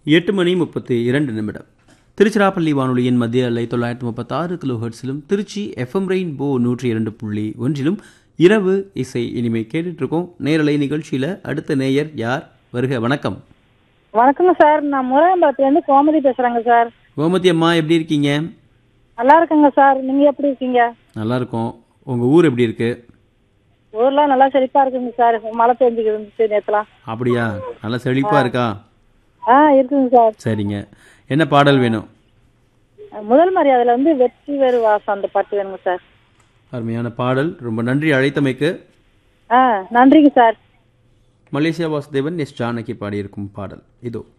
எட்டு மணி முப்பத்தி இரண்டு நிமிடம் திருச்சிராப்பள்ளி வானொலியின் மத்திய அலை தொள்ளாயிரத்தி முப்பத்தாறு கிலோ ஹெர்ட்ஸிலும் திருச்சி எஃப்எம் ரெயின்போ நூற்றி இரண்டு புள்ளி ஒன்றிலும் இரவு இசை இனிமை கேட்டுட்டு இருக்கோம் நேரலை நிகழ்ச்சியில் அடுத்த நேயர் யார் வருக வணக்கம் வணக்கங்க சார் நான் முருகம்பாத்துலேருந்து கோமதி பேசுறேங்க சார் கோமதி அம்மா எப்படி இருக்கீங்க நல்லா இருக்கேங்க சார் நீங்க எப்படி இருக்கீங்க நல்லா இருக்கோம் உங்கள் ஊர் எப்படி இருக்கு ஊர்லாம் நல்லா செழிப்பா இருக்குங்க சார் மழை பெஞ்சுக்கு இருந்துச்சு நேத்துலாம் அப்படியா நல்லா செழிப்பாக இருக்கா ஆ இருக்குங்க சார் சரிங்க என்ன பாடல் வேணும் முதல் மரியாதையில வந்து வெற்றி வேறு வாசம் அந்த பாட்டு வேணுங்க சார் அருமையான பாடல் ரொம்ப நன்றி அழைத்தமைக்கு ஆ நன்றிங்க sir Malaysia Vasudevan S Janaki பாடியிருக்கும் பாடல் இதோ